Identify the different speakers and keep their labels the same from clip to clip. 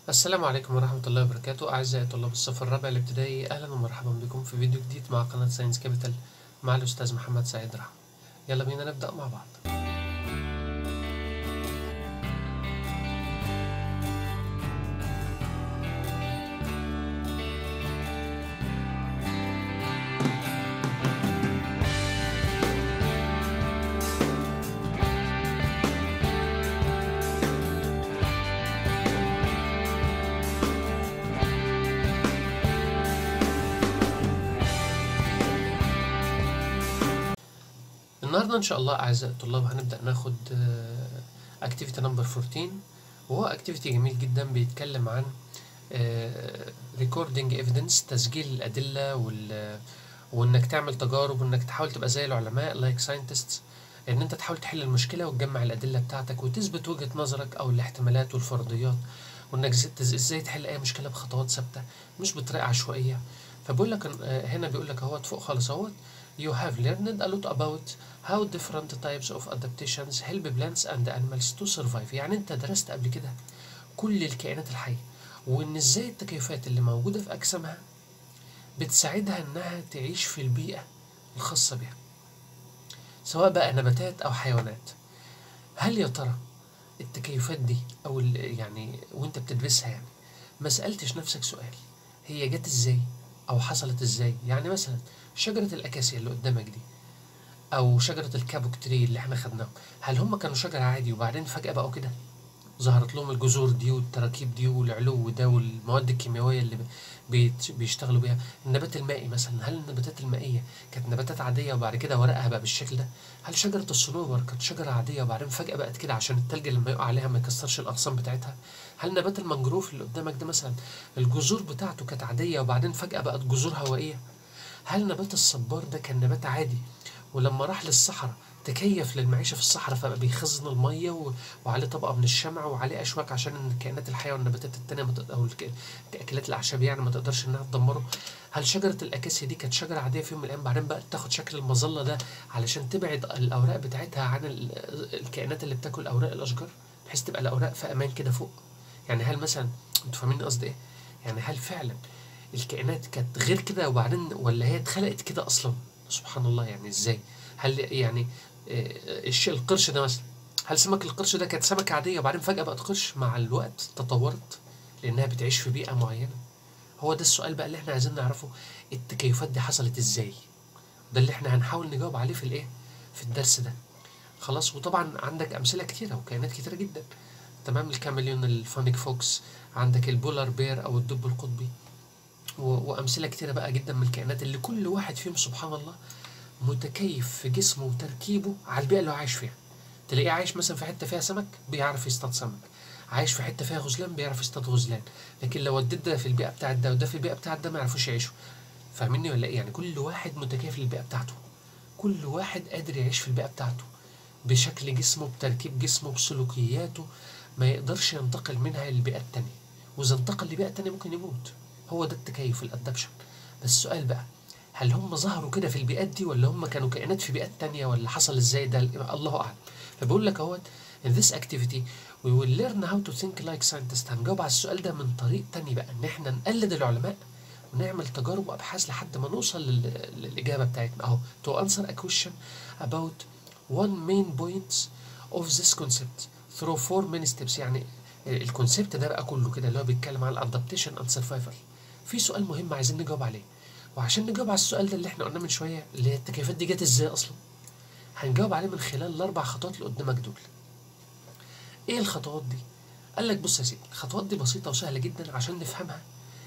Speaker 1: السلام عليكم ورحمة الله وبركاته أعزائي طلاب الصف الرابع الابتدائي أهلا ومرحبا بكم في فيديو جديد مع قناة ساينس كابيتال مع الأستاذ محمد سعيد رحمة يلا بينا نبدأ مع بعض النهاردة إن شاء الله أعزائي الطلاب هنبدأ ناخد أكتيفيتي نمبر 14 وهو أكتيفيتي جميل جدا بيتكلم عن ريكوردينج ايفيدنس تسجيل الأدلة وال وإنك تعمل تجارب وإنك تحاول تبقى زي العلماء لايك ساينتست إن أنت تحاول تحل المشكلة وتجمع الأدلة بتاعتك وتثبت وجهة نظرك أو الاحتمالات والفرضيات وإنك إزاي تحل أي مشكلة بخطوات ثابتة مش بطريقة عشوائية فبقول لك هنا بيقول لك اهوت فوق خالص اهوت you have learned a lot about how different types of adaptations help plants and animals to survive يعني انت درست قبل كده كل الكائنات الحية وان ازاي التكيفات اللي موجودة في اجسامها بتساعدها انها تعيش في البيئة الخاصة بها سواء بقى نباتات او حيوانات هل يا ترى التكيفات دي او يعني وانت بتدرسها يعني ما سألتش نفسك سؤال هي جت ازاي او حصلت ازاي يعني مثلا شجرة الأكاسيا اللي قدامك دي أو شجرة الكابوك تري اللي احنا خدناهم هل هم كانوا شجرة عادي وبعدين فجأة بقوا كده ظهرت لهم الجذور دي والتراكيب دي والعلو ده والمواد الكيميائية اللي بيت بيشتغلوا بيها النبات المائي مثلا هل النباتات المائية كانت نباتات عادية وبعد كده ورقها بقى بالشكل ده هل شجرة الصنوبر كانت شجرة عادية وبعدين فجأة بقت كده عشان التلج لما يقع عليها ما يكسرش الأغصان بتاعتها هل نبات المنجروف اللي قدامك ده مثلا الجذور بتاعته كانت عادية وبعدين فجأة بقت جذور هوائية هل نبات الصبار ده كان نبات عادي ولما راح للصحراء تكيف للمعيشة في الصحراء فبقى بيخزن المية و... وعليه طبقة من الشمع وعليه أشواك عشان الكائنات الحية والنباتات التانية مت... أو الك... الأكلات الأعشاب يعني ما تقدرش إنها تدمره هل شجرة الأكاسيا دي كانت شجرة عادية في يوم من الأيام بعدين بقى تاخد شكل المظلة ده علشان تبعد الأوراق بتاعتها عن ال... الكائنات اللي بتاكل أوراق الأشجار بحيث تبقى الأوراق في أمان كده فوق يعني هل مثلا أنتوا فاهمين قصدي إيه؟ يعني هل فعلا الكائنات كانت غير كده وبعدين ولا هي اتخلقت كده اصلا سبحان الله يعني ازاي هل يعني الشيء القرش ده مثلا هل سمك القرش ده كانت سمكة عادية وبعدين فجأة بقت قرش مع الوقت تطورت لأنها بتعيش في بيئة معينة هو ده السؤال بقى اللي احنا عايزين نعرفه التكيفات دي حصلت ازاي ده اللي احنا هنحاول نجاوب عليه في الايه في الدرس ده خلاص وطبعا عندك أمثلة كتيرة وكائنات كتيرة جدا تمام الكاميليون الفونيك فوكس عندك البولار بير أو الدب القطبي وامثله كتيره بقى جدا من الكائنات اللي كل واحد فيهم سبحان الله متكيف في جسمه وتركيبه على البيئه اللي هو عايش فيها تلاقيه عايش مثلا في حته فيها سمك بيعرف يصطاد سمك عايش في حته فيها غزلان بيعرف يصطاد غزلان لكن لو وديت ده في البيئه بتاعت ده وده في البيئه بتاعت ده ما يعرفوش يعيشوا فاهميني ولا ايه يعني كل واحد متكيف للبيئه بتاعته كل واحد قادر يعيش في البيئه بتاعته بشكل جسمه بتركيب جسمه بسلوكياته ما يقدرش ينتقل منها للبيئه التانية واذا انتقل لبيئه تانية ممكن يموت هو ده التكيف الادابشن بس السؤال بقى هل هم ظهروا كده في البيئات دي ولا هم كانوا كائنات في بيئات تانية ولا حصل ازاي ده الله اعلم فبقول لك اهوت in this activity we will learn how to think like scientists هنجاوب على السؤال ده من طريق تاني بقى ان احنا نقلد العلماء ونعمل تجارب وابحاث لحد ما نوصل للاجابه بتاعتنا اهو to answer a question about one main point of this concept through four main steps يعني الكونسيبت ده بقى كله كده اللي هو بيتكلم عن الادابتيشن اند سرفايفل في سؤال مهم عايزين نجاوب عليه وعشان نجاوب على السؤال ده اللي احنا قلناه من شويه اللي هي التكيفات دي جت ازاي اصلا هنجاوب عليه من خلال الاربع خطوات اللي قدامك دول ايه الخطوات دي قال لك بص يا سيدي الخطوات دي بسيطه وسهله جدا عشان نفهمها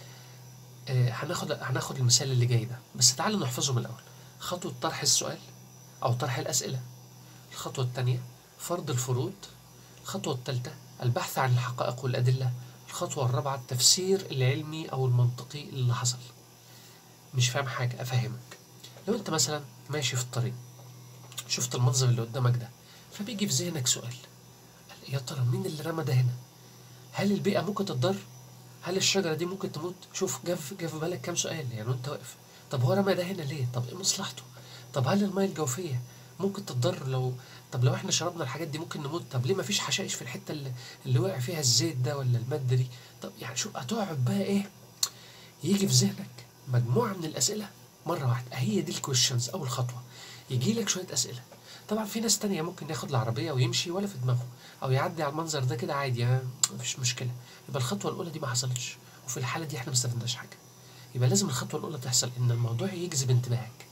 Speaker 1: آه هناخد هناخد المثال اللي جاي ده بس تعالوا نحفظه من الاول خطوه طرح السؤال او طرح الاسئله الخطوه الثانيه فرض الفروض الخطوه الثالثه البحث عن الحقائق والادله الخطوة الرابعة التفسير العلمي أو المنطقي اللي حصل مش فاهم حاجة أفهمك لو أنت مثلا ماشي في الطريق شفت المنظر اللي قدامك ده فبيجي في ذهنك سؤال يا ترى مين اللي رمى ده هنا هل البيئة ممكن تتضر هل الشجرة دي ممكن تموت شوف جه في في بالك كام سؤال يعني وأنت واقف طب هو رمى ده هنا ليه طب إيه مصلحته طب هل المية الجوفية ممكن تتضرر لو طب لو احنا شربنا الحاجات دي ممكن نموت طب ليه مفيش حشائش في الحته اللي, اللي وقع فيها الزيت ده ولا الماده دي طب يعني شو هتقعد بقى ايه يجي في ذهنك مجموعه من الاسئله مره واحده هي دي الكويشنز اول خطوه يجي لك شويه اسئله طبعا في ناس تانية ممكن ياخد العربية ويمشي ولا في دماغه أو يعدي على المنظر ده كده عادي يعني مفيش مشكلة يبقى الخطوة الأولى دي ما حصلتش وفي الحالة دي احنا ما استفدناش حاجة يبقى لازم الخطوة الأولى تحصل إن الموضوع يجذب انتباهك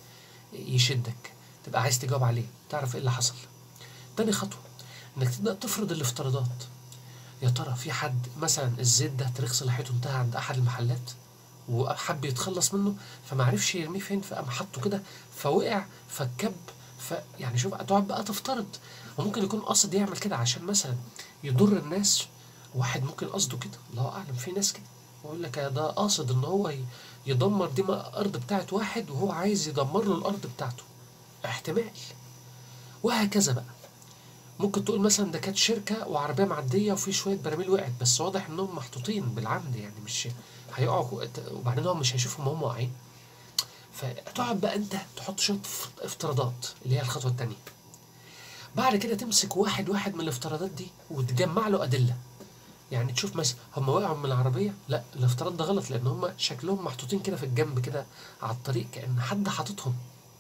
Speaker 1: يشدك تبقى عايز تجاوب عليه تعرف ايه اللي حصل تاني خطوة انك تبدأ تفرض الافتراضات يا ترى في حد مثلا الزيت ده تاريخ صلاحيته انتهى عند أحد المحلات وحب يتخلص منه فما عرفش يرميه فين فقام حطه كده فوقع فكب ف يعني شوف تقعد بقى تفترض وممكن يكون قاصد يعمل كده عشان مثلا يضر الناس واحد ممكن قصده كده الله اعلم في ناس كده ويقول لك ده قاصد ان هو يدمر دي الارض بتاعت واحد وهو عايز يدمر له الارض بتاعته احتمال وهكذا بقى ممكن تقول مثلا ده كانت شركه وعربيه معديه وفي شويه براميل وقعت بس واضح انهم محطوطين بالعمد يعني مش هيقعوا وبعدين هم مش هيشوفوا هم واقعين فتقعد بقى انت تحط شويه افتراضات اللي هي الخطوه الثانيه بعد كده تمسك واحد واحد من الافتراضات دي وتجمع له ادله يعني تشوف مثلا هم وقعوا من العربيه لا الافتراض ده غلط لان هم شكلهم محطوطين كده في الجنب كده على الطريق كان حد حاططهم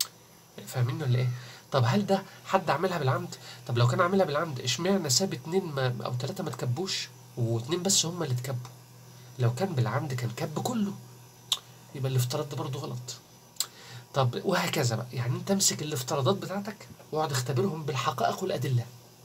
Speaker 1: فاهمين ولا ايه طب هل ده حد عاملها بالعمد طب لو كان عاملها بالعمد اشمعنى ساب اتنين ما او ثلاثه ما تكبوش واتنين بس هم اللي اتكبوا لو كان بالعمد كان كب كله يبقى الافتراض ده برضه غلط طب وهكذا بقى يعني انت امسك الافتراضات بتاعتك واقعد اختبرهم بالحقائق والادله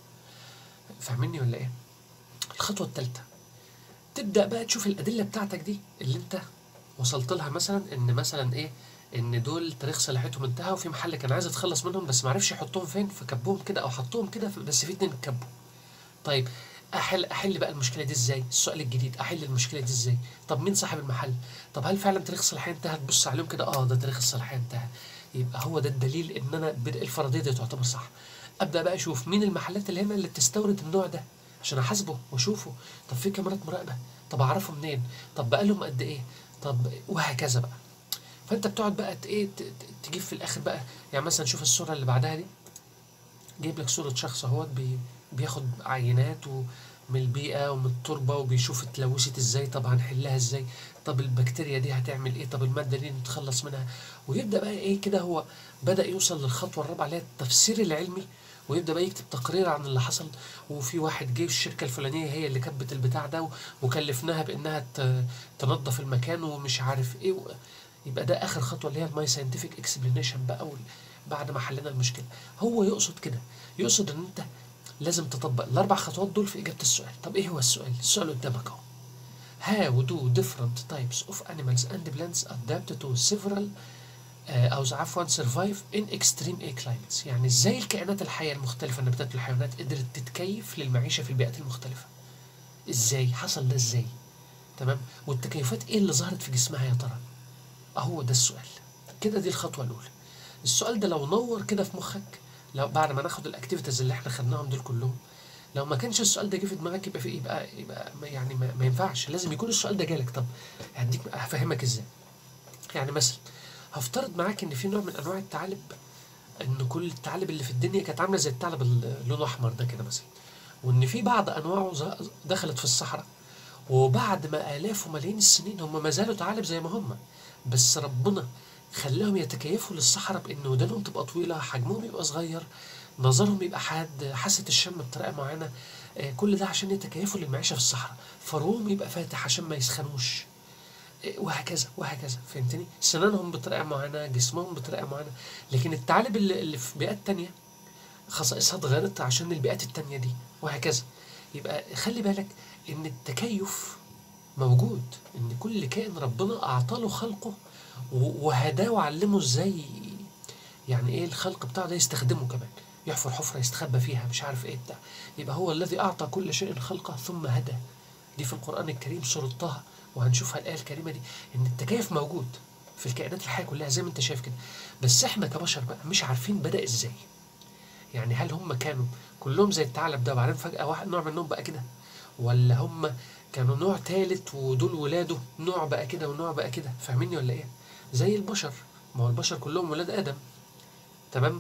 Speaker 1: فاهميني ولا ايه الخطوه الثالثه تبدا بقى تشوف الادله بتاعتك دي اللي انت وصلت لها مثلا ان مثلا ايه ان دول تاريخ صلاحيتهم انتهى وفي محل كان عايز يتخلص منهم بس ما عرفش يحطهم فين فكبهم كده او حطهم كده بس في اتنين اتكبوا طيب احل احل بقى المشكله دي ازاي السؤال الجديد احل المشكله دي ازاي طب مين صاحب المحل طب هل فعلا تاريخ الصلاحيه انتهى تبص عليهم كده اه ده تاريخ الصلاحيه انتهى يبقى هو ده الدليل ان انا الفرضيه دي تعتبر صح ابدا بقى اشوف مين المحلات اللي هنا اللي بتستورد النوع ده عشان احاسبه واشوفه طب في كاميرات مراقبه طب اعرفه منين طب بقى لهم قد ايه طب وهكذا بقى فانت بتقعد بقى ايه تجيب في الاخر بقى يعني مثلا شوف الصوره اللي بعدها دي جايب لك صوره شخص اهوت بي بياخد عينات و من البيئة ومن التربة وبيشوف اتلوثت ازاي طب هنحلها ازاي طب البكتيريا دي هتعمل ايه طب المادة دي نتخلص منها ويبدأ بقى ايه كده هو بدأ يوصل للخطوة الرابعة اللي هي التفسير العلمي ويبدأ بقى يكتب تقرير عن اللي حصل وفي واحد جه الشركة الفلانية هي اللي كبت البتاع ده وكلفناها بإنها تنظف المكان ومش عارف ايه يبقى ده آخر خطوة اللي هي الماي ساينتفك اكسبلانيشن بقى بعد ما حلينا المشكلة هو يقصد كده يقصد ان انت لازم تطبق الاربع خطوات دول في اجابه السؤال طب ايه هو السؤال السؤال قدامك اهو how do different types of animals and plants adapt to several او عفوا survive in extreme air climates يعني ازاي الكائنات الحيه المختلفه النباتات والحيوانات قدرت تتكيف للمعيشه في البيئات المختلفه ازاي حصل ده ازاي تمام والتكيفات ايه اللي ظهرت في جسمها يا ترى اهو ده السؤال كده دي الخطوه الاولى السؤال ده لو نور كده في مخك لو بعد ما ناخد الاكتيفيتيز اللي احنا خدناهم دول كلهم لو ما كانش السؤال ده جه في دماغك يبقى في يبقى يبقى يعني ما, ما ينفعش لازم يكون السؤال ده جالك طب هديك هفهمك ازاي يعني مثلا هفترض معاك ان في نوع من انواع الثعالب ان كل الثعالب اللي في الدنيا كانت عامله زي الثعلب اللي لونه احمر ده كده مثلا وان في بعض انواعه دخلت في الصحراء وبعد ما الاف وملايين السنين هم ما زالوا ثعالب زي ما هم بس ربنا خلاهم يتكيفوا للصحراء بان ودانهم تبقى طويله حجمهم يبقى صغير نظرهم يبقى حاد حاسه الشم بطريقه معينه آه كل ده عشان يتكيفوا للمعيشه في الصحراء فروهم يبقى فاتح عشان ما يسخنوش آه وهكذا وهكذا فهمتني سنانهم بطريقه معينه جسمهم بطريقه معينه لكن الثعالب اللي, اللي في بيئات تانية خصائصها اتغيرت عشان البيئات التانية دي وهكذا يبقى خلي بالك ان التكيف موجود ان كل كائن ربنا اعطاله خلقه وهداه وعلمه ازاي يعني ايه الخلق بتاعه ده يستخدمه كمان يحفر حفرة يستخبى فيها مش عارف ايه بتاع يبقى هو الذي أعطى كل شيء خلقه ثم هدى دي في القرآن الكريم سورة طه وهنشوفها الآية الكريمة دي إن التكيف موجود في الكائنات الحية كلها زي ما أنت شايف كده بس إحنا كبشر بقى مش عارفين بدأ إزاي يعني هل هم كانوا كلهم زي الثعلب ده وبعدين فجأة واحد نوع منهم بقى كده ولا هم كانوا نوع ثالث ودول ولاده نوع بقى كده ونوع بقى كده فاهميني ولا ايه زي البشر ما هو البشر كلهم ولاد ادم تمام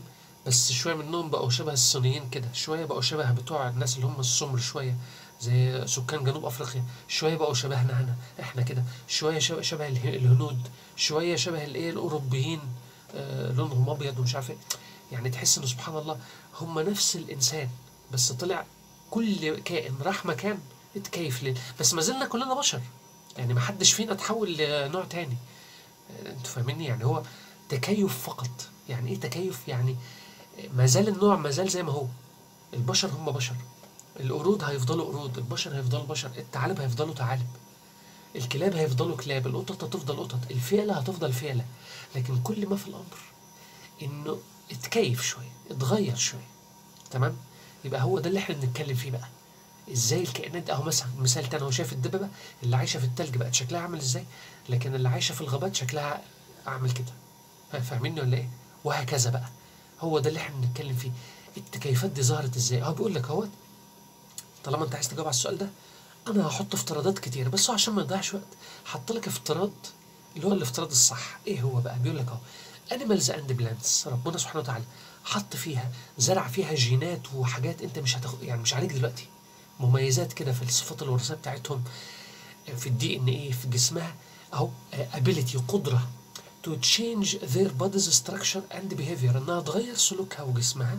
Speaker 1: بس شويه منهم بقوا شبه الصينيين كده شويه بقوا شبه بتوع الناس اللي هم السمر شويه زي سكان جنوب افريقيا شويه بقوا شبهنا هنا احنا كده شويه شبه, شبه اله- الهنود شويه شبه الايه الاوروبيين آه لونهم ابيض ومش عارف ايه يعني تحس انه سبحان الله هم نفس الانسان بس طلع كل كائن راح مكان اتكيف ليه بس ما زلنا كلنا بشر يعني ما حدش فينا تحول لنوع تاني آه، انتوا فاهميني يعني هو تكيف فقط يعني ايه تكيف يعني ما زال النوع ما زال زي ما هو البشر هم بشر القرود هيفضلوا قرود البشر هيفضلوا بشر الثعالب هيفضلوا ثعالب الكلاب هيفضلوا كلاب القطط هتفضل قطط الفيلة هتفضل فيلة لكن كل ما في الأمر إنه اتكيف شوية اتغير شوية تمام يبقى هو ده اللي احنا بنتكلم فيه بقى ازاي الكائنات اهو مثلا مثال تاني هو شايف الدببة اللي عايشة في التلج بقت شكلها عامل ازاي لكن اللي عايشة في الغابات شكلها عامل كده ها، فاهميني ولا ايه وهكذا بقى هو ده اللي احنا بنتكلم فيه التكيفات دي ظهرت ازاي هو بيقول لك اهوت طالما انت عايز تجاوب على السؤال ده انا هحط افتراضات كتير بس هو عشان ما يضيعش وقت حط لك افتراض اللي هو الافتراض الصح ايه هو بقى بيقول لك اهو انيمالز اند بلانتس ربنا سبحانه وتعالى حط فيها زرع فيها جينات وحاجات انت مش هتاخد يعني مش عليك دلوقتي مميزات كده في الصفات الوراثيه بتاعتهم في الدي ان ايه في جسمها اهو ability قدره to change their body's structure and behavior انها تغير سلوكها وجسمها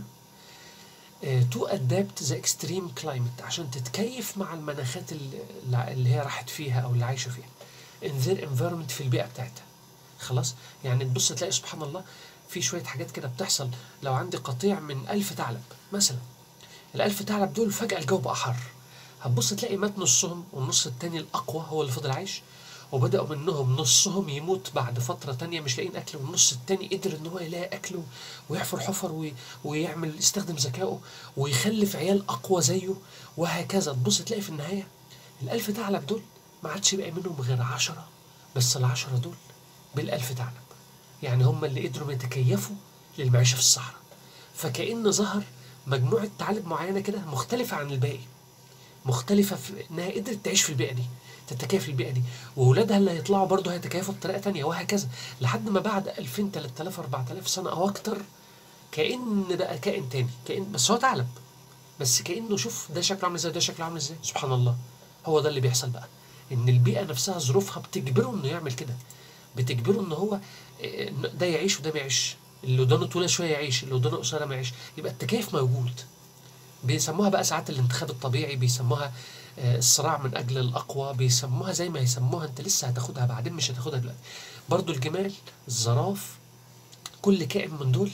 Speaker 1: تو ادابت ذا اكستريم كلايمت عشان تتكيف مع المناخات اللي, اللي هي راحت فيها او اللي عايشه فيها in their environment في البيئه بتاعتها خلاص يعني تبص تلاقي سبحان الله في شويه حاجات كده بتحصل لو عندي قطيع من ألف ثعلب مثلا الألف ثعلب دول فجأة الجو بقى حر هتبص تلاقي مات نصهم والنص التاني الأقوى هو اللي فضل عايش وبدأوا منهم نصهم يموت بعد فترة تانية مش لاقيين أكل والنص التاني قدر إن هو يلاقي أكله ويحفر حفر وي... ويعمل يستخدم ذكائه ويخلف عيال أقوى زيه وهكذا تبص تلاقي في النهاية الألف ثعلب دول ما عادش بقى منهم غير عشرة بس العشرة دول بالألف ثعلب يعني هم اللي قدروا يتكيفوا للمعيشة في الصحراء فكأن ظهر مجموعة ثعالب معينة كده مختلفة عن الباقي مختلفة في إنها قدرت تعيش في البيئة دي تتكيف في البيئة دي وأولادها اللي هيطلعوا برضه هيتكيفوا بطريقة تانية وهكذا لحد ما بعد 2000 3000 4000 سنة أو أكتر كأن بقى كائن تاني كائن بس هو ثعلب بس كأنه شوف ده شكله عامل ازاي ده شكله عامل ازاي سبحان الله هو ده اللي بيحصل بقى إن البيئة نفسها ظروفها بتجبره إنه يعمل كده بتجبره إن هو إيه، ده يعيش وده ما يعيش اللي ودانه طويلة شوية يعيش اللي ودانه قصيرة ما يعيش يبقى التكيف موجود بيسموها بقى ساعات الانتخاب الطبيعي بيسموها آه، الصراع من اجل الاقوى بيسموها زي ما يسموها انت لسه هتاخدها بعدين مش هتاخدها دلوقتي برضو الجمال الزراف كل كائن من دول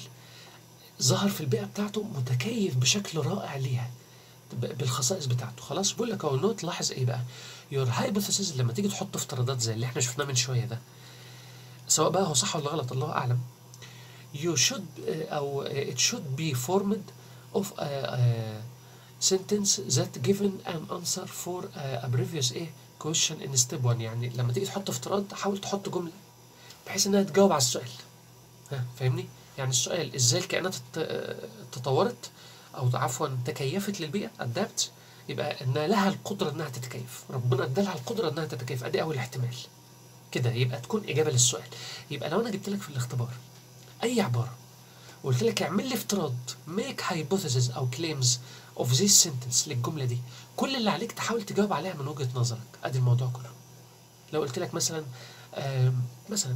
Speaker 1: ظهر في البيئه بتاعته متكيف بشكل رائع ليها ب- بالخصائص بتاعته خلاص بقول لك اهو نوت لاحظ ايه بقى يور هايبوثيسز لما تيجي تحط افتراضات زي اللي احنا شفناه من شويه ده سواء بقى هو صح ولا غلط الله اعلم you should آه، او آه، it should be formed of a, a sentence that given an answer for a, a previous ايه question in step 1 يعني لما تيجي تحط افتراض حاول تحط جملة بحيث انها تجاوب على السؤال ها فاهمني يعني السؤال ازاي الكائنات ات- تطورت او عفوا تكيفت للبيئة adapt يبقى ان لها القدرة انها تتكيف ربنا ادالها القدرة انها تتكيف ادي اول احتمال كده يبقى تكون اجابة للسؤال يبقى لو انا جبت لك في الاختبار اي عبارة وقلت لك اعمل لي افتراض make hypothesis او claims of this sentence للجملة دي كل اللي عليك تحاول تجاوب عليها من وجهة نظرك ادي الموضوع كله لو قلت لك مثلا آم، مثلا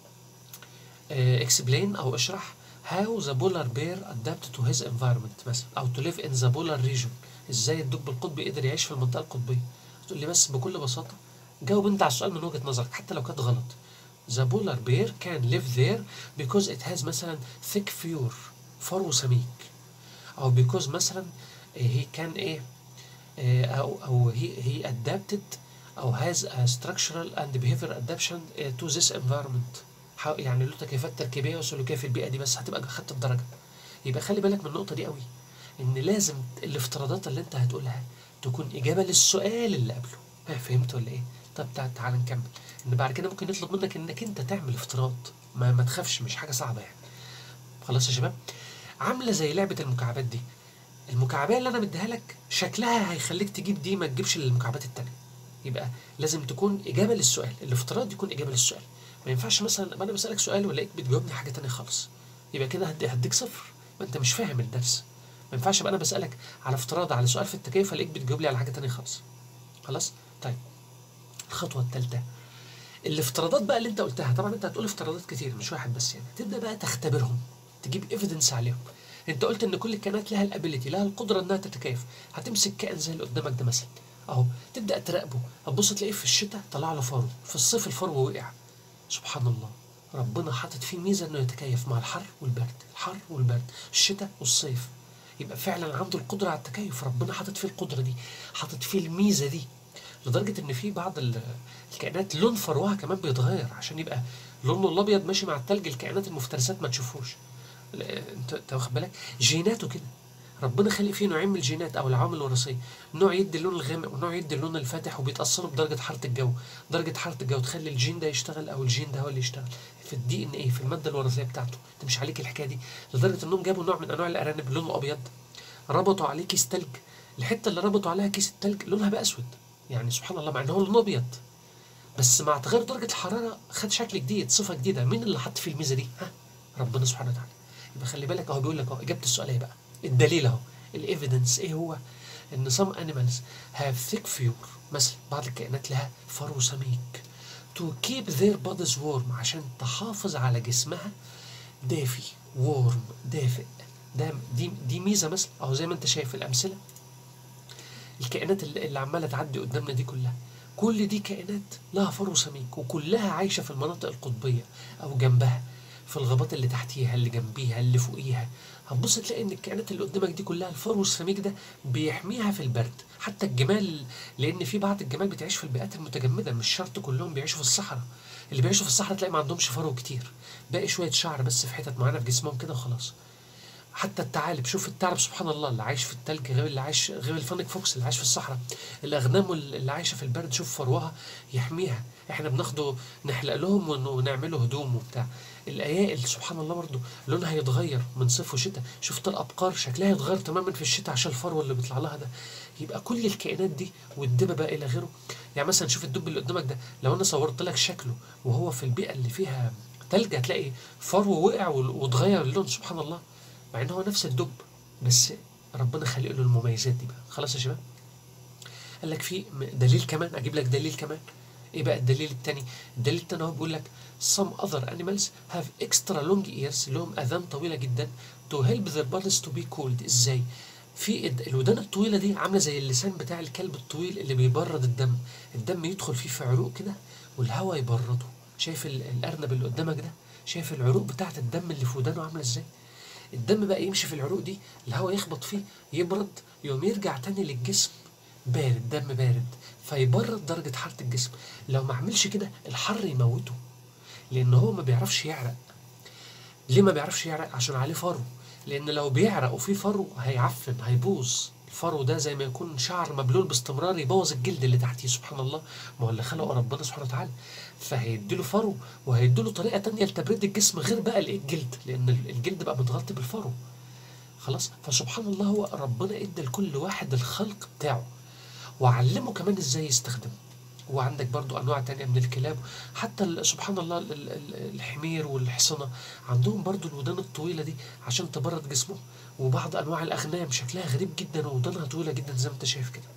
Speaker 1: آه، explain او اشرح how the polar bear adapted to his environment مثلا او to live in the polar region ازاي الدب القطبي قدر يعيش في المنطقة القطبية تقول لي بس بكل بساطة جاوب انت على السؤال من وجهة نظرك حتى لو كانت غلط The polar bear can live there because it has مثلا thick fur فرو سميك أو because مثلا he can إيه آه، أو أو he he adapted أو has a structural and behavior adaptation آه، to this environment حا- يعني له تكيفات تركيبية وسلوكية في البيئة دي بس هتبقى خدت الدرجة يبقى خلي بالك من النقطة دي قوي إن لازم الافتراضات اللي أنت هتقولها تكون إجابة للسؤال اللي قبله ها، فهمت ولا إيه؟ طب تع- تعال نكمل إن بعد كده ممكن يطلب منك إنك أنت تعمل افتراض ما, ما تخافش مش حاجة صعبة يعني خلاص يا شباب عاملة زي لعبة المكعبات دي المكعبية اللي أنا مديها لك شكلها هيخليك تجيب دي ما تجيبش المكعبات التانية يبقى لازم تكون إجابة للسؤال الافتراض يكون إجابة للسؤال ما ينفعش مثلا أبقى أنا بسألك سؤال ولاقيك بتجاوبني حاجة تانية خالص يبقى كده هدي هديك صفر ما انت مش فاهم الدرس ما ينفعش ابقى انا بسالك على افتراض على سؤال في التكيف الاقيك بتجاوب لي على حاجه تانية خالص خلاص طيب الخطوه الثالثه الافتراضات بقى اللي انت قلتها طبعا انت هتقول افتراضات كتير مش واحد بس يعني تبدا بقى تختبرهم تجيب ايفيدنس عليهم انت قلت ان كل الكائنات لها الابيليتي لها القدره انها تتكيف هتمسك كائن زي اللي قدامك ده مثلا اهو تبدا تراقبه هتبص تلاقيه في الشتاء طلع له فرو في الصيف الفرو وقع سبحان الله ربنا حاطط فيه ميزه انه يتكيف مع الحر والبرد الحر والبرد الشتاء والصيف يبقى فعلا عنده القدره على التكيف ربنا حاطط فيه القدره دي حاطط فيه الميزه دي لدرجه ان في بعض ال- الكائنات لون فروها كمان بيتغير عشان يبقى لونه الابيض ماشي مع التلج الكائنات المفترسات ما تشوفوش لا، انت انت واخد بالك جيناته كده ربنا خلق فيه نوعين من الجينات او العوامل الوراثيه نوع يدي اللون الغامق ونوع يدي اللون الفاتح وبيتاثروا بدرجه حراره الجو درجه حراره الجو تخلي الجين ده يشتغل او الجين ده هو اللي يشتغل في الدي ان ايه في الماده الوراثيه بتاعته انت مش عليك الحكايه دي لدرجه انهم جابوا نوع من انواع الارانب لونه ابيض ربطوا عليه كيس تلج الحته اللي ربطوا عليها كيس التلج لونها بقى اسود يعني سبحان الله مع ان هو لونه ابيض بس مع تغير درجه الحراره خد شكل جديد صفه جديده مين اللي حط فيه الميزه دي ها ربنا سبحانه وتعالى يبقى خلي بالك اهو بيقول لك اهو اجابه السؤال ايه بقى الدليل اهو الايفيدنس ايه هو ان some animals have thick fur مثلا بعض الكائنات لها فرو سميك to keep their bodies warm عشان تحافظ على جسمها دافي warm دافئ ده دي دي ميزه مثلا او زي ما انت شايف الامثله الكائنات اللي اللي عماله تعدي قدامنا دي كلها كل دي كائنات لها فرو سميك وكلها عايشه في المناطق القطبيه او جنبها في الغابات اللي تحتيها اللي جنبيها اللي فوقيها هتبص تلاقي ان الكائنات اللي قدامك دي كلها الفرو السميك ده بيحميها في البرد حتى الجمال لان في بعض الجمال بتعيش في البيئات المتجمده مش شرط كلهم بيعيشوا في الصحراء اللي بيعيشوا في الصحراء تلاقي ما عندهمش فرو كتير باقي شويه شعر بس في حتت معينه في جسمهم كده وخلاص حتى الثعالب شوف الثعلب سبحان الله اللي عايش في التلج غير اللي عايش غير الفانك فوكس اللي عايش في الصحراء الاغنام اللي عايشه في البرد شوف فروها يحميها احنا بناخده نحلق لهم ون- ونعمله هدوم وبتاع الايائل سبحان الله برضو لونها يتغير من صيف وشتاء شفت الابقار شكلها يتغير تماما في الشتاء عشان الفرو اللي بيطلع لها ده يبقى كل الكائنات دي والدببه الى غيره يعني مثلا شوف الدب اللي قدامك ده لو انا صورت لك شكله وهو في البيئه اللي فيها تلج هتلاقي فرو وقع وال- واتغير اللون سبحان الله مع ان هو نفس الدب بس ربنا خلق له المميزات دي بقى خلاص يا شباب قال لك في م- دليل كمان اجيب لك دليل كمان ايه بقى الدليل التاني الدليل التاني هو بيقول لك some other animals have extra long ears لهم اذان طويله جدا to help their bodies to be cooled ازاي في الد- الودان الطويله دي عامله زي اللسان بتاع الكلب الطويل اللي بيبرد الدم الدم يدخل فيه في عروق كده والهواء يبرده شايف ال- الارنب اللي قدامك ده شايف العروق بتاعه الدم اللي في ودانه عامله ازاي الدم بقى يمشي في العروق دي الهواء يخبط فيه يبرد يقوم يرجع تاني للجسم بارد دم بارد فيبرد درجة حرارة الجسم لو ما عملش كده الحر يموته لأن هو ما بيعرفش يعرق ليه ما بيعرفش يعرق عشان عليه فرو لأن لو بيعرق وفي فرو هيعفن هيبوظ الفرو ده زي ما يكون شعر مبلول باستمرار يبوظ الجلد اللي تحتيه سبحان الله ما هو اللي خلقه ربنا سبحانه وتعالى فهيديله فرو وهيديله طريقة تانية لتبريد الجسم غير بقى الايه الجلد لأن الجلد بقى متغطي بالفرو خلاص فسبحان الله هو ربنا ادى لكل واحد الخلق بتاعه وعلمه كمان ازاي يستخدمه وعندك برضو انواع تانية من الكلاب حتى ال- سبحان الله ال- ال- ال- الحمير والحصنة عندهم برضو الودان الطويلة دي عشان تبرد جسمه وبعض انواع الاغنام شكلها غريب جدا ودانها طويلة جدا زي ما انت شايف كده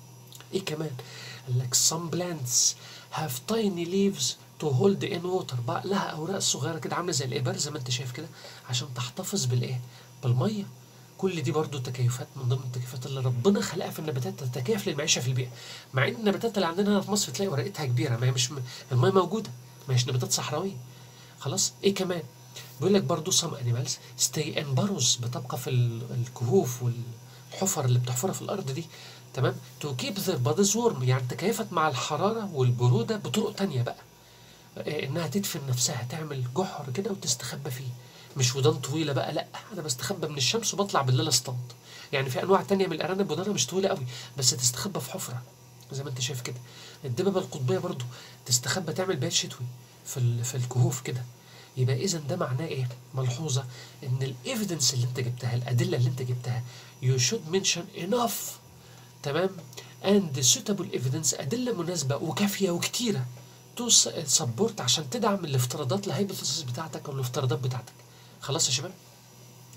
Speaker 1: ايه كمان قال لك some plants have tiny leaves to hold in water بقى لها اوراق صغيره كده عامله زي الابر زي ما انت شايف كده عشان تحتفظ بالايه بالميه كل دي برضو تكيفات من ضمن التكيفات اللي ربنا خلقها في النباتات تتكيف للمعيشه في البيئه مع ان النباتات اللي عندنا هنا في مصر تلاقي ورقتها كبيره ما هي مش الميه موجوده ما هيش نباتات صحراويه خلاص ايه كمان بيقول لك برضو some animals stay in burrows بتبقى في ال- الكهوف والحفر اللي بتحفرها في الارض دي تمام to keep their bodies warm يعني تكيفت مع الحراره والبروده بطرق تانية بقى إيه، انها تدفن نفسها تعمل جحر كده وتستخبى فيه مش ودان طويله بقى لا انا بستخبى من الشمس وبطلع بالليل اصطاد يعني في انواع تانية من الارانب ودانها مش طويله قوي بس تستخبى في حفره زي ما انت شايف كده الدببه القطبيه برضو تستخبى تعمل بيت شتوي في ال- في الكهوف كده يبقى اذا ده معناه ايه ملحوظه ان الايفيدنس اللي انت جبتها الادله اللي انت جبتها you should mention enough تمام and suitable evidence ادله مناسبه وكافيه وكتيره تو سبورت عشان تدعم الافتراضات الهايبوثيسيس بتاعتك او الافتراضات بتاعتك خلاص يا شباب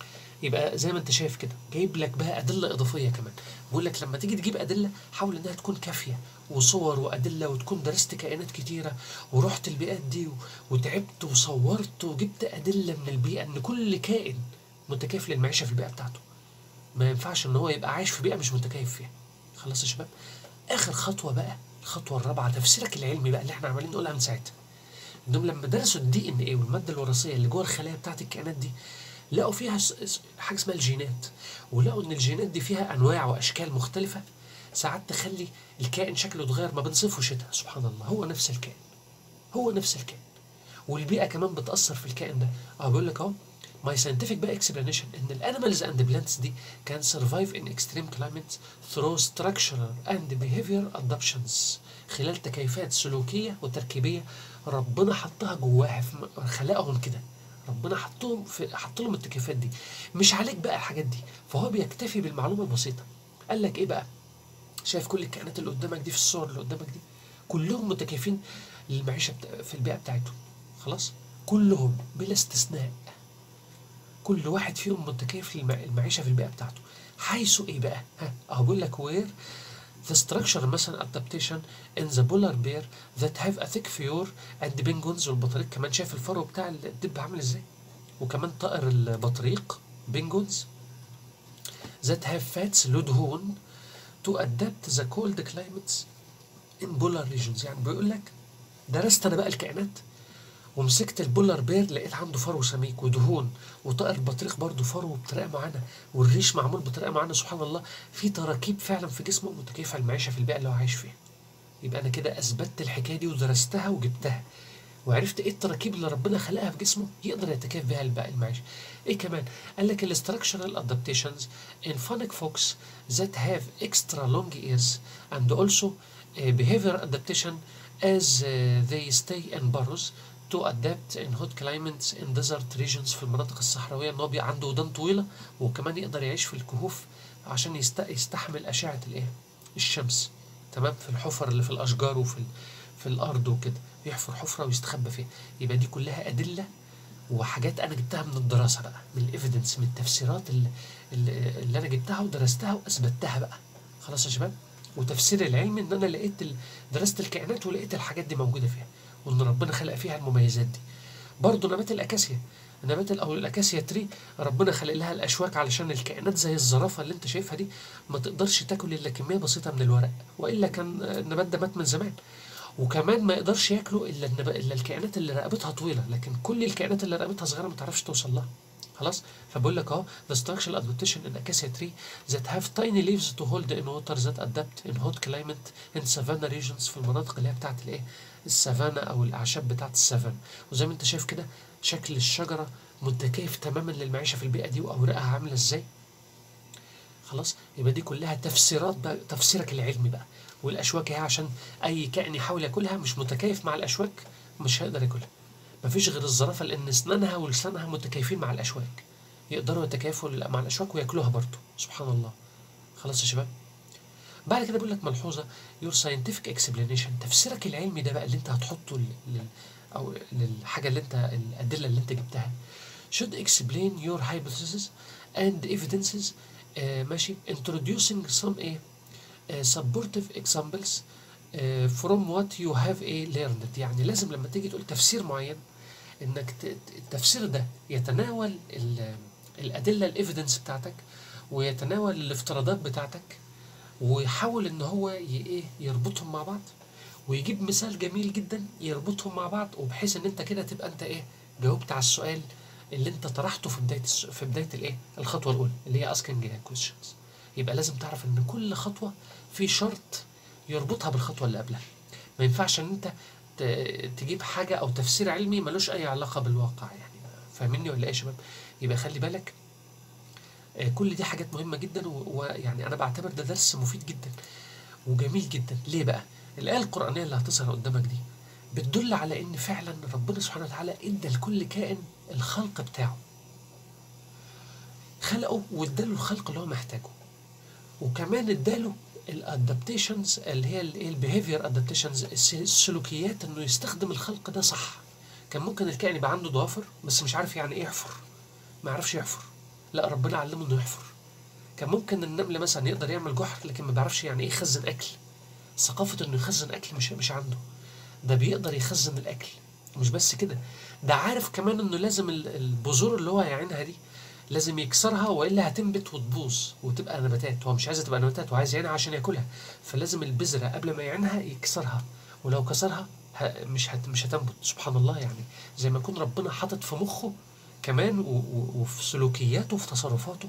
Speaker 1: يبقى زي ما انت شايف كده جايب لك بقى ادله اضافيه كمان بقول لك لما تيجي تجيب ادله حاول انها تكون كافيه وصور وادله وتكون درست كائنات كتيره ورحت البيئات دي و- وتعبت وصورت وجبت ادله من البيئه ان كل كائن متكيف للمعيشه في البيئه بتاعته ما ينفعش ان هو يبقى عايش في بيئه مش متكيف فيها خلاص يا شباب اخر خطوه بقى الخطوه الرابعه تفسيرك العلمي بقى اللي احنا عمالين نقولها من ساعتها انهم لما درسوا الدي ان ايه والماده الوراثيه اللي جوه الخلايا بتاعت الكائنات دي لقوا فيها س- س- حاجه اسمها الجينات ولقوا ان الجينات دي فيها انواع واشكال مختلفه ساعات تخلي الكائن شكله يتغير ما بين صيف وشتاء سبحان الله هو نفس الكائن هو نفس الكائن والبيئه كمان بتاثر في الكائن ده اه بيقول لك اهو My scientific بقى explanation ان الانيمالز اند plants دي can survive in extreme climates through structural and behavior adaptations خلال تكيفات سلوكية وتركيبية ربنا حطها جواها في م- خلقهم كده ربنا حطهم في حط لهم التكيفات دي مش عليك بقى الحاجات دي فهو بيكتفي بالمعلومة البسيطة قال لك ايه بقى شايف كل الكائنات اللي قدامك دي في الصور اللي قدامك دي كلهم متكيفين للمعيشة بتا... في البيئة بتاعتهم خلاص كلهم بلا استثناء كل واحد فيهم متكيف للمعيشة في البيئة بتاعته حيث ايه بقى ها اهو بيقول لك where the structure مثلا adaptation in the polar bear that have a thick fur and penguins والبطريق كمان شايف الفرو بتاع الدب عامل ازاي وكمان طائر البطريق penguins that have fats له دهون to adapt the cold climates in polar regions يعني بيقول لك درست انا بقى الكائنات ومسكت البولار بير لقيت عنده فرو سميك ودهون وطائر البطريق برضه فرو بطريقه معينه والريش معمول بطريقه معينه سبحان الله في تراكيب فعلا في جسمه متكيفه للمعيشه في البيئه اللي هو عايش فيها يبقى انا كده اثبتت الحكايه دي ودرستها وجبتها وعرفت ايه التراكيب اللي ربنا خلقها في جسمه يقدر يتكيف بها الباقي المعيشه ايه كمان قال لك الاستراكشرال ادابتيشنز in phonic fox that have extra long ears and also uh, behavior adaptation as uh, they stay in burrows to adapt in hot climates in desert regions في المناطق الصحراوية ان هو بيبقى عنده ودان طويلة وكمان يقدر يعيش في الكهوف عشان يست... يستحمل أشعة الايه الشمس تمام في الحفر اللي في الأشجار وفي ال... في الأرض وكده يحفر حفرة ويستخبى فيها يبقى دي كلها أدلة وحاجات أنا جبتها من الدراسة بقى من الإيفيدنس من التفسيرات اللي, اللي اللي أنا جبتها ودرستها وأثبتها بقى خلاص يا شباب وتفسير العلمي ان انا لقيت ال- درست الكائنات ولقيت الحاجات دي موجوده فيها وان ربنا خلق فيها المميزات دي برضه نبات الاكاسيا نبات ال- او الاكاسيا تري ربنا خلق لها الاشواك علشان الكائنات زي الزرافه اللي انت شايفها دي ما تقدرش تاكل الا كميه بسيطه من الورق والا كان النبات ده مات من زمان وكمان ما يقدرش ياكلوا الا النب... الا الكائنات اللي رقبتها طويله لكن كل الكائنات اللي رقبتها صغيره ما تعرفش توصل لها خلاص فبقول لك اهو the structural adaptation in acacia tree that have tiny leaves to hold in water that adapt in hot climate in savanna regions في المناطق اللي هي بتاعت الايه السافانا او الاعشاب بتاعت السافانا وزي ما انت شايف كده شكل الشجره متكيف تماما للمعيشه في البيئه دي واوراقها عامله ازاي خلاص يبقى دي كلها تفسيرات بقى تفسيرك العلمي بقى والاشواك هي عشان اي كائن يحاول ياكلها مش متكيف مع الاشواك مش هيقدر ياكلها مفيش غير الزرافه لان اسنانها ولسانها متكيفين مع الاشواك يقدروا يتكيفوا مع الاشواك وياكلوها برضه سبحان الله خلاص يا شباب بعد كده بيقول لك ملحوظه يور ساينتفك اكسبلانيشن تفسيرك العلمي ده بقى اللي انت هتحطه لل... لل... او للحاجه اللي انت الادله اللي انت جبتها should explain your hypothesis and evidences آه ماشي introducing some ايه آه supportive examples آه from what you have ايه learned يعني لازم لما تيجي تقول تفسير معين انك ت- التفسير ده يتناول ال- الادله الايفيدنس بتاعتك ويتناول الافتراضات بتاعتك ويحاول ان هو ي- ايه يربطهم مع بعض ويجيب مثال جميل جدا يربطهم مع بعض وبحيث ان انت كده تبقى انت ايه جاوبت على السؤال اللي انت طرحته في بدايه الس- في بدايه الايه الخطوه الاولى اللي هي asking questions يبقى لازم تعرف ان كل خطوه في شرط يربطها بالخطوه اللي قبلها ما ينفعش ان انت ت- تجيب حاجه او تفسير علمي ملوش اي علاقه بالواقع يعني فاهمني ولا ايه يا شباب يبقى خلي بالك آه، كل دي حاجات مهمه جدا و- ويعني انا بعتبر ده درس مفيد جدا وجميل جدا ليه بقى الايه القرانيه اللي هتظهر قدامك دي بتدل على ان فعلا ربنا سبحانه وتعالى ادى لكل كائن الخلق بتاعه خلقه واداله الخلق اللي هو محتاجه وكمان اداله الادابتيشنز اللي هي الايه البيهيفير ادابتيشنز السلوكيات انه يستخدم الخلق ده صح كان ممكن الكائن يبقى عنده ضوافر بس مش عارف يعني ايه يحفر ما يعرفش يحفر لا ربنا علمه انه يحفر كان ممكن النمل مثلا يقدر يعمل جحر لكن ما بيعرفش يعني ايه يخزن اكل ثقافة انه يخزن اكل مش مش عنده ده بيقدر يخزن الاكل مش بس كده ده عارف كمان انه لازم ال- البذور اللي هو هيعينها دي لازم يكسرها والا هتنبت وتبوظ وتبقى نباتات هو مش عايزها تبقى نباتات هو عايز يعينها عشان ياكلها فلازم البذره قبل ما يعينها يكسرها ولو كسرها ه- مش هت مش هتنبت سبحان الله يعني زي ما يكون ربنا حاطط في مخه كمان و- و- وفي سلوكياته وفي تصرفاته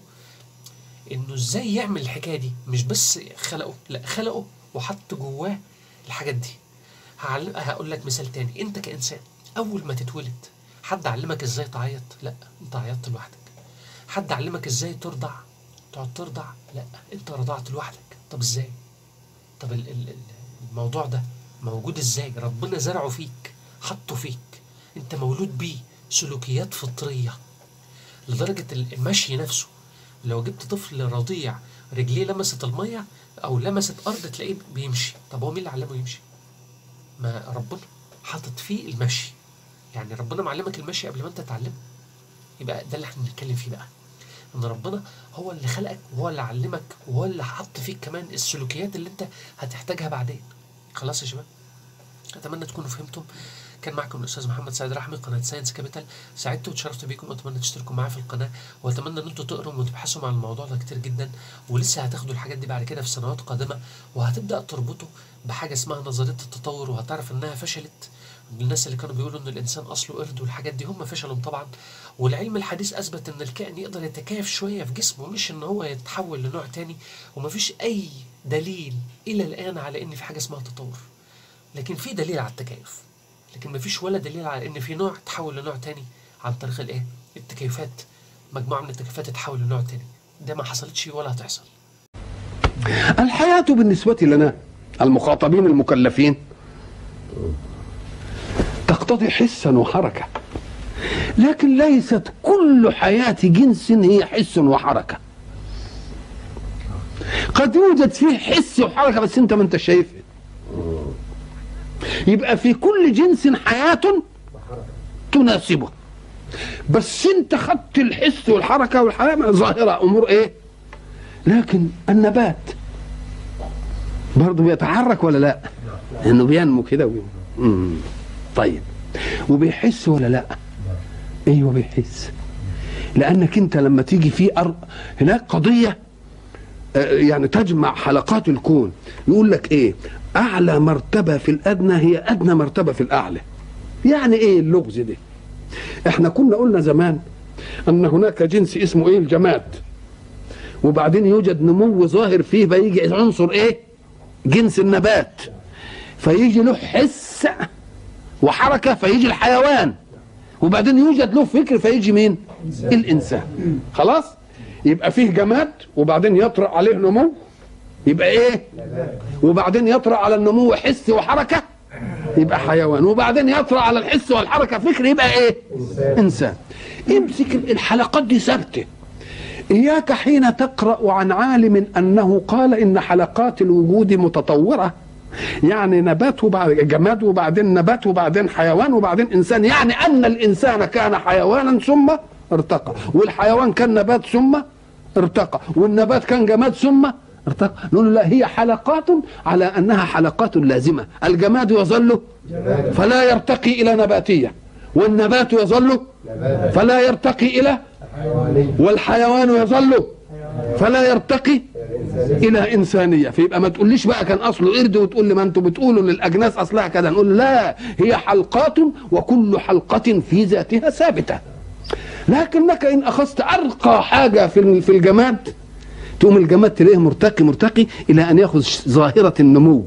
Speaker 1: انه ازاي يعمل الحكايه دي مش بس خلقه لا خلقه وحط جواه الحاجات دي هعل- هقول لك مثال تاني انت كانسان اول ما تتولد حد علمك ازاي تعيط لا انت عيطت لوحدك حد علمك ازاي ترضع تقعد ترضع لا انت رضعت لوحدك طب ازاي طب ال- ال- ال- الموضوع ده موجود ازاي ربنا زرعه فيك حطه فيك انت مولود بيه سلوكيات فطريه لدرجه ال- المشي نفسه لو جبت طفل رضيع رجليه لمست الميه او لمست ارض تلاقيه بيمشي طب هو مين اللي علمه يمشي ما ربنا حاطط فيه المشي يعني ربنا معلمك المشي قبل ما انت تتعلمه يبقى ده اللي احنا بنتكلم فيه بقى ان ربنا هو اللي خلقك وهو اللي علمك وهو اللي حط فيك كمان السلوكيات اللي انت هتحتاجها بعدين خلاص يا شباب اتمنى تكونوا فهمتم كان معكم الاستاذ محمد سعيد رحمي قناه ساينس كابيتال سعدت وتشرفت بيكم واتمنى تشتركوا معايا في القناه واتمنى ان انتوا تقروا وتبحثوا عن الموضوع ده كتير جدا ولسه هتاخدوا الحاجات دي بعد كده في سنوات قادمه وهتبدا تربطوا بحاجه اسمها نظريه التطور وهتعرف انها فشلت الناس اللي كانوا بيقولوا ان الانسان اصله قرد والحاجات دي هم فشلوا طبعا والعلم الحديث اثبت ان الكائن يقدر يتكيف شويه في جسمه مش ان هو يتحول لنوع تاني ومفيش اي دليل الى الان على ان في حاجه اسمها تطور لكن في دليل على التكيف لكن مفيش ولا دليل على ان في نوع تحول لنوع تاني عن طريق الايه التكيفات مجموعه من التكيفات تتحول لنوع تاني ده ما حصلتش ولا هتحصل
Speaker 2: الحياة بالنسبة لنا المخاطبين المكلفين تقتضي حسا وحركة لكن ليست كل حياة جنس هي حس وحركة قد يوجد فيه حس وحركة بس انت ما انت شايفه يبقى في كل جنس حياة تناسبه بس انت خدت الحس والحركة والحياة ظاهرة امور ايه لكن النبات برضه بيتحرك ولا لا انه بينمو كده وي- مم. طيب وبيحس ولا لا ايوه بيحس لانك انت لما تيجي في أر... هناك قضيه آه، يعني تجمع حلقات الكون يقول لك ايه اعلى مرتبه في الادنى هي ادنى مرتبه في الاعلى يعني ايه اللغز ده احنا كنا قلنا زمان ان هناك جنس اسمه ايه الجماد وبعدين يوجد نمو ظاهر فيه فيجي عنصر ايه جنس النبات فيجي له حس وحركه فيجي الحيوان وبعدين يوجد له فكر فيجي مين الانسان خلاص يبقى فيه جماد وبعدين يطرأ عليه نمو يبقى ايه وبعدين يطرأ على النمو حس وحركه يبقى حيوان وبعدين يطرأ على الحس والحركه فكر يبقى ايه انسان امسك الحلقات دي ثابته إياك حين تقرأ عن عالم أنه قال إن حلقات الوجود متطورة يعني نبات وبعد جماد وبعدين نبات وبعدين حيوان وبعدين إنسان يعني أن الإنسان كان حيوانا ثم ارتقى والحيوان كان نبات ثم ارتقى والنبات كان جماد ثم ارتقى نقول له لا هي حلقات على أنها حلقات لازمة الجماد يظل فلا يرتقي إلى نباتية والنبات يظل فلا يرتقي إلى والحيوان يظل فلا يرتقي الى انسانيه فيبقى ما تقوليش بقى كان اصله قرد وتقول لي ما انتوا بتقولوا ان الاجناس اصلها كذا نقول لا هي حلقات وكل حلقه في ذاتها ثابته لكنك ان اخذت ارقى حاجه في في الجماد تقوم الجماد تلاقيه مرتقي مرتقي الى ان ياخذ ظاهره النمو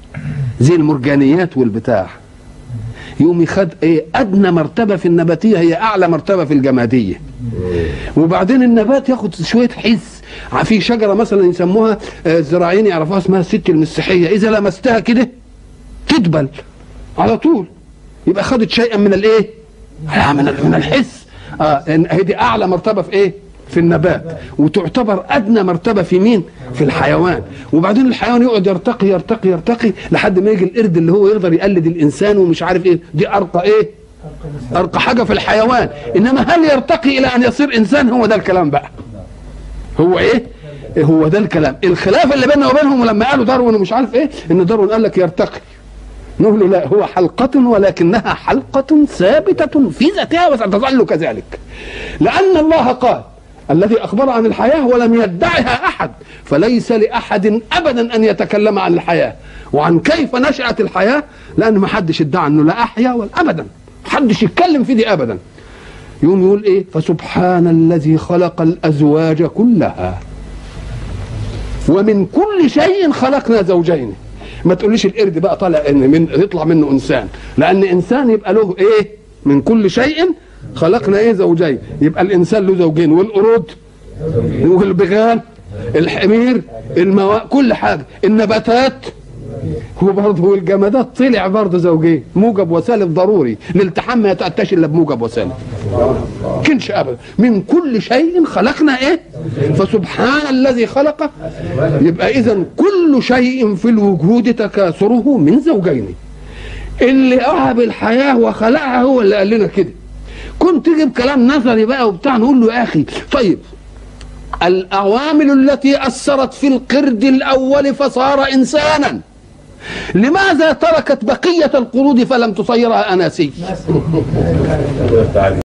Speaker 2: زي المرجانيات والبتاع يقوم يخد ايه ادنى مرتبه في النباتيه هي اعلى مرتبه في الجماديه وبعدين النبات ياخد شويه حس في شجره مثلا يسموها آه، الزراعيين يعرفوها اسمها الست المسيحيه اذا لمستها كده تدبل على طول يبقى خدت شيئا من الايه آه، من ال- من الحس اه إن هي دي اعلى مرتبه في ايه في النبات وتعتبر ادنى مرتبه في مين في الحيوان وبعدين الحيوان يقعد يرتقي يرتقي يرتقي لحد ما يجي القرد اللي هو يقدر يقلد الانسان ومش عارف ايه دي ارقى ايه ارقى حاجه في الحيوان انما هل يرتقي الى ان يصير انسان هو ده الكلام بقى هو ايه هو ده الكلام الخلاف اللي بيننا وبينهم لما قالوا داروين ومش عارف ايه ان داروين قال لك يرتقي نقول له لا هو حلقة ولكنها حلقة ثابتة في ذاتها وستظل كذلك لأن الله قال الذي أخبر عن الحياة ولم يدعها أحد فليس لأحد أبدا أن يتكلم عن الحياة وعن كيف نشأت الحياة لأن ما حدش ادعى أنه لا أحيا ولا أبدا حدش يتكلم في دي أبدا يقوم يقول إيه فسبحان الذي خلق الأزواج كلها ومن كل شيء خلقنا زوجين ما تقوليش القرد بقى طالع ان من يطلع منه انسان لان انسان يبقى له ايه من كل شيء خلقنا ايه زوجين يبقى الانسان له زوجين والقرود والبغال الحمير الموا... كل حاجه النباتات هو برضه الجمادات طلع برضه زوجين موجب وسالب ضروري الالتحام ما يتاتاش الا بموجب وسالب كنش ابدا من كل شيء خلقنا ايه فسبحان الذي خلق يبقى اذا كل شيء في الوجود تكاثره من زوجين اللي وهب الحياه وخلقها هو اللي قال لنا كده كنت تجيب كلام نظري بقى وبتاع نقول له يا اخي طيب العوامل التي اثرت في القرد الاول فصار انسانا لماذا تركت بقيه القرود فلم تصيرها اناسي